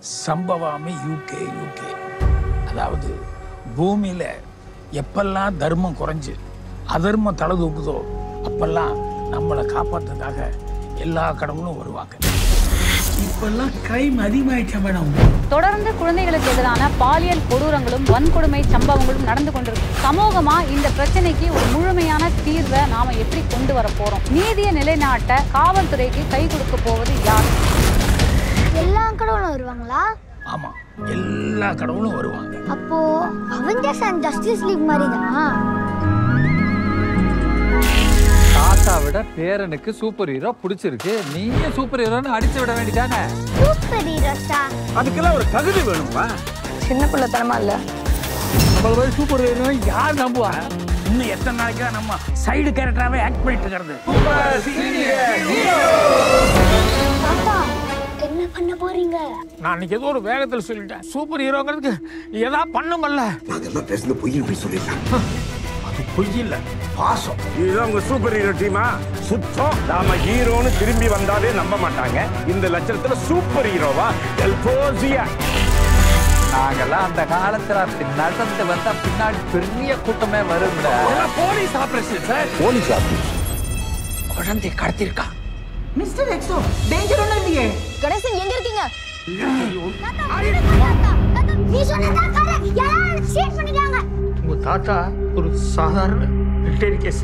சம்பவாமி UK UK அதாவது பூமியில எப்பெல்லாம் தர்மம் குறைஞ்சு அதர்மம் தலை தூக்குதோ அப்பெல்லாம் நம்மளை காப்பாற்றுறதுக்காக எல்லா கடவுளும் வருவாங்க இப்பெல்லாம் கிரைம் அதிகமாயிடுச்சா மேடம் தொடர்ந்து குழந்தைகளுக்கு எதிரான பாலியல் கொடூரங்களும் வன்கொடுமை சம்பவங்களும் நடந்து கொண்டிருக்கு சமூகமா இந்த பிரச்சனைக்கு ஒரு முழுமையான தீர்வை நாம எப்படி கொண்டு வர போறோம் நீதியை நிலைநாட்ட காவல்துறைக்கு கை கொடுக்க போவது யார் எல்லா கடவுளும் வருவாங்களா ஆமா எல்லா கடவுளும் வருவாங்க அப்போ அவெஞ்சர்ஸ் அண்ட் ஜஸ்டிஸ் லீக் மாதிரி தான் தாத்தா விட பேரனுக்கு சூப்பர் ஹீரோ பிடிச்சிருக்கு நீயும் சூப்பர் ஹீரோன்னு அடிச்சு விட வேண்டியதானே சூப்பர் ஹீரோஸ்டா அதுக்கெல்லாம் ஒரு தகுதி வேணும்பா சின்ன பிள்ளைத்தனமா இல்ல நம்மள போய் சூப்பர் ஹீரோ யார் நம்புவா இன்னும் எத்தனை நாளைக்கு தான் நம்ம சைடு கேரக்டராகவே ஆக்ட் பண்ணிட்டு இருக்கிறது தாத்தா என்ன பண்ண போறீங்க நான் இன்னைக்கு ஏதோ ஒரு வேகத்தில் சொல்லிட்டேன் சூப்பர் ஹீரோங்கிறதுக்கு ஏதா பண்ணுங்கல்ல நாங்கெல்லாம் பேசுறது பொய்ன்னு போய் சொல்லிடலாம் அது பொய் இல்ல பாசம் இதுதான் உங்க சூப்பர் ஹீரோ டீமா சுத்தம் நாம ஹீரோன்னு திரும்பி வந்தாலே நம்ப மாட்டாங்க இந்த லட்சணத்துல சூப்பர் ஹீரோவா எல்போசியா நாங்கெல்லாம் அந்த காலத்துல அப்படி நடந்து வந்தா பின்னாடி பெரிய கூட்டமே வரும்ல police operation sir police office குழந்தை கடத்திருக்கா மிஸ்டர் எக்ஸோ டேஞ்சர் ஒன்றும் இல்லையே கணேசன் எங்க இருக்கீங்க தாத்தா, தாத்தா, தாத்தா, நீ சொன்னதா கரெக்ட். எல்லாரும் ஷேட் பண்ணிட்டாங்க உங்க தாத்தா ஒரு சாதாரண ரிட்டையர் கேஸ்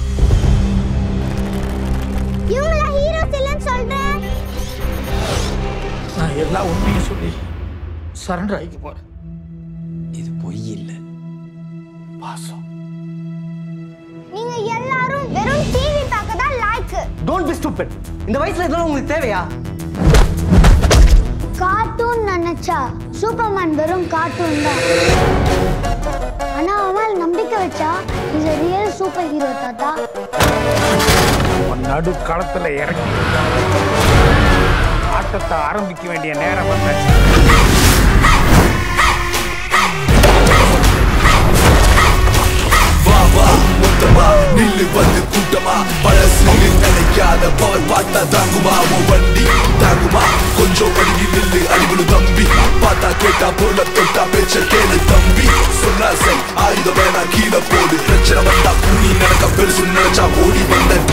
இவங்கள ஹீரோஸ் இல்லைன்னு சொல்றேன் நான் எல்லா உண்மையும் சொல்லி சரண்டர் ஆகிக்க போறேன் இது பொய் இல்ல பாசம் நீங்க எல்லாரும் வெறும் டிவி பார்க்க தான் லாய்க்கு டோன்ட் பி ஸ்டூபிட் இந்த வயசுல இதெல்லாம் உங்களுக்கு தேவையா கார்ட்டூன் நினைச்சா சூப்பர்மேன் வெறும் கார்ட்டூன் தான் ஆனா அவன் நம்பிக்கை வச்சா இஸ் ரியல் சூப்பர் ஹீரோ தாத்தா நடு களத்துல இறக்கி ஆட்டத்தை ஆரம்பிக்க வேண்டிய நேரம் வந்தாச்சு வா மொத்தமா நில்லு வந்து கூட்டமா பழசு நினைக்காத பவர் பார்த்தா தாங்குமா உன் வண்டி தாங்குமா கொஞ்சம் வடிகி நில்லு அடிபடு தம்பி பார்த்தா கேட்டா பொருளை தொட்டா பேச்ச கேளு தம்பி சொன்னா சரி ஆயுதம் வேணா கீழே போடு பிரச்சனை வந்தா கூலி நடக்க பெருசு நினைச்சா ஓடி வந்தேன்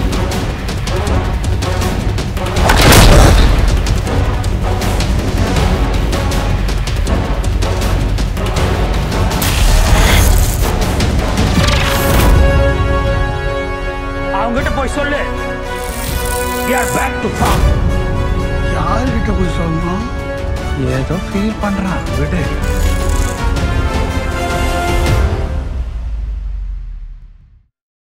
அவங்ககிட்ட போய் சொல்லு we are back to farm யாருக்கிட்ட போய் சொல்லணும் ஏதோ ஃபீல் பண்றான் விடு